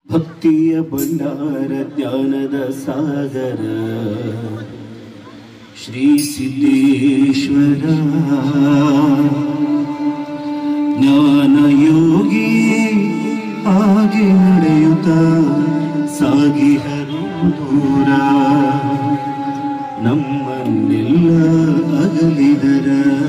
ಭಕ್ತಿಯ ಭಂಡಾರ ಜ್ಞಾನದ ಸಾಗರ ಶ್ರೀ ಸಿದ್ದೇಶ್ವರ ಜ್ಞಾನ ಯೋಗಿ ಹಾಗೆ ನಡೆಯುತ್ತ ಸಾಗಿಹರು ದೂರ ನಮ್ಮನ್ನೆಲ್ಲ ಅಗಲಿದರ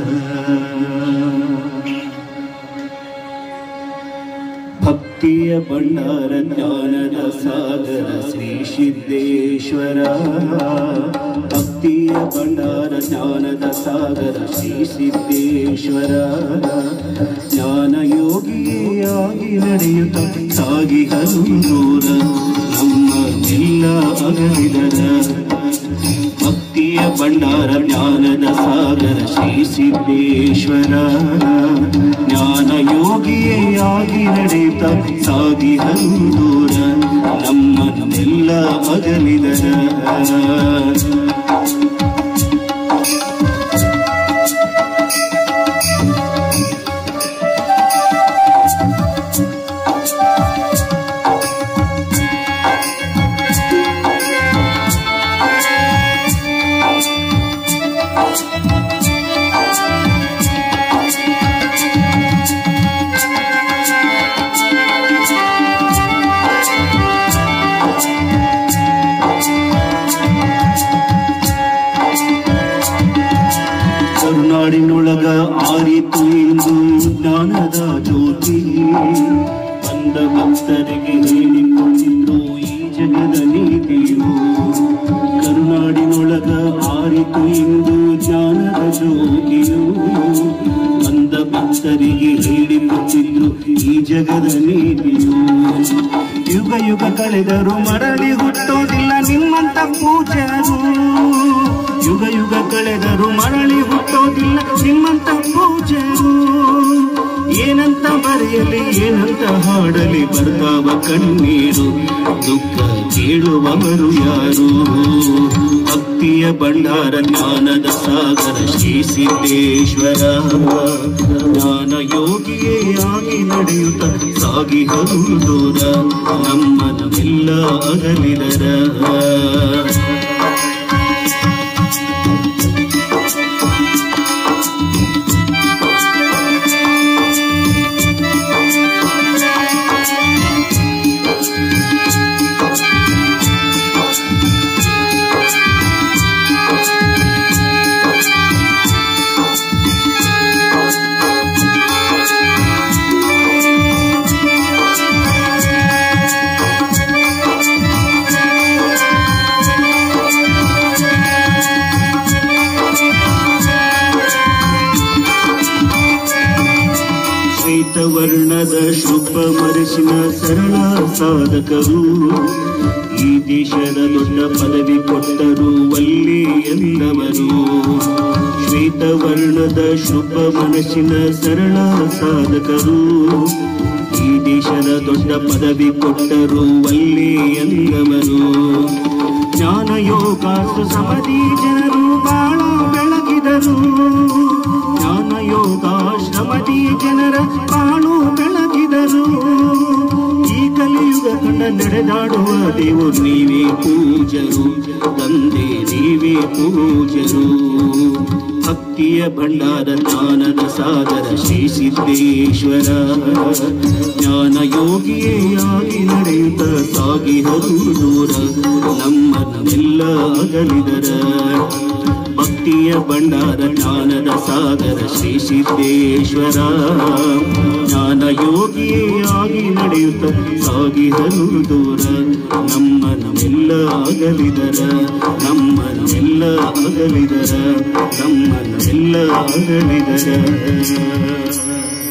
ಭಕ್ತಿಯ ಭಂಡಾರ ಜ್ಞಾನದ ಸಾಗರ ಶ್ರೀ ಸಿದ್ದೇಶ್ವರ ಭಕ್ತಿಯ ಭಂಡಾರ ಜ್ಞಾನದ ಸಾಗರ ಶ್ರೀ ಸಿದ್ದೇಶ್ವರ ಜ್ಞಾನ ಯೋಗಿಯಾಗಿ ನಡೆಯುತ್ತ ಸಾಗಿ ದೂರ ನಮ್ಮ ಎಲ್ಲ ಅಗಲಿದರ ಭಕ್ತಿಯ ಭಂಡಾರ ಜ್ಞಾನದ ಸಾಗರ ಶ್ರೀ ಸಿದ್ದೇಶ್ವರ ಜ್ಞಾನ ಯೋಗಿಯೇ ಆಗಿ ನಡೆಯುತ್ತ ಸಾಗಿ ದೂರ ನಮ್ಮನ್ನೆಲ್ಲ ಅಗಲಿದರ ಕರುನಾಡಿನೊಳಗ ಆರಿತು ಇಂದು ಜ್ಞಾನದ ಜ್ಯೋತಿ ಬಂದ ಭಕ್ತರಿಗೆ ಹೇಳಿಕೊಟ್ಟಿದ್ದು ಈ ಜಗದ ನೀತಿಯು ಕರುನಾಡಿನೊಳಗ ಆರಿತು ಇಂದು ಜ್ಞಾನದ ಜ್ಯೋತಿಯು ಬಂದ ಭಕ್ತರಿಗೆ ಹೇಳಿಕೊಟ್ಟಿದ್ರು ಈ ಜಗದ ನೀತಿಯು ಯುಗ ಯುಗ ಕಳೆದರು ಮರಳಿ ಹುಟ್ಟೋದಿಲ್ಲ ನಿಮ್ಮಂತ ಪೂಜರು ಯುಗ ಯುಗ ಕಳೆದರು ಮರಳಿ ಹುಟ್ಟೋದಿಲ್ಲ ನಿಮ್ಮಂತ ಪೂಜರು ಏನಂತ ಬರೆಯಲಿ ಏನಂತ ಹಾಡಲಿ ಬರ್ತಾವ ಕಣ್ಣೀರು ದುಃಖ ಕೇಳುವವರು ಯಾರು ಭಕ್ತಿಯ ಭಂಡಾರ ಜ್ಞಾನದ ಸಾಗರ ಶ್ರೀ ಸಿದ್ದೇಶ್ವರ ಜ್ಞಾನ ಯೋಗಿಯೇ ಆಗಿ ನಡೆಯುತ್ತ ಸಾಗಿ ದೂರ ನಮ್ಮನ್ನೆಲ್ಲ ಅಗಲಿದರ ಶ್ವೇತವರ್ಣದ ಶುಭ ಮರಸಿನ ಸರಳ ಸಾಧಕರು ಈ ದೇಶದ ದೊಡ್ಡ ಪದವಿ ಕೊಟ್ಟರು ಒಲ್ಲೆ ಎಂದವರು ಶ್ವೇತವರ್ಣದ ಶುಭ ಮನಸ್ಸಿನ ಸರಳ ಸಾಧಕರು ಈ ದೇಶದ ದೊಡ್ಡ ಪದವಿ ಕೊಟ್ಟರು ಒಲ್ಲೆ ಎಂದವರು ಜ್ಞಾನ ಯೋಗ ಸುಸಮದಿ ಜನರು ಬಾಳ ಬೆಳಗಿದರು ಜ್ಞಾನ ಯೋಗ ಶ್ರಮದಿ ಜನರ ಬಾಳು ಬೆಳಗಿದರು ಈ ಕಲಿಯುಗ ಕಂಡ ನಡೆದಾಡುವ ದೇವರು ನೀವೇ ಪೂಜರು ತಂದೆ ನೀವೇ ಪೂಜರು ಭಕ್ತಿಯ ಭಂಡಾರ ಜ್ಞಾನದ ಸಾಗರ ಶ್ರೀ ಸಿದ್ದೇಶ್ವರ ಜ್ಞಾನ ಯೋಗಿಯೇ ಆಗಿ ನಡೆಯುತ್ತ ಸಾಗಿ ದೂರ ನಮ್ಮನ್ನೆಲ್ಲ ಅಗಲಿದರ ಭಕ್ತಿಯ ಭಂಡಾರ ಜ್ಞಾನದ ಸಾಗರ ಶ್ರೀ ಸಿದ್ದೇಶ್ವರ ಜ್ಞಾನ ಯೋಗಿಯೇ ಆಗಿ ನಡೆಯುತ್ತ ಸಾಗಿದರು ದೂರ ನಮ್ಮನ್ನೆಲ್ಲ ಅಗಲಿದರ ನಮ್ಮನ್ನೆಲ್ಲ ಅಗಲಿದರ ನಮ್ಮನ್ನೆಲ್ಲ ಅಗಲಿದರ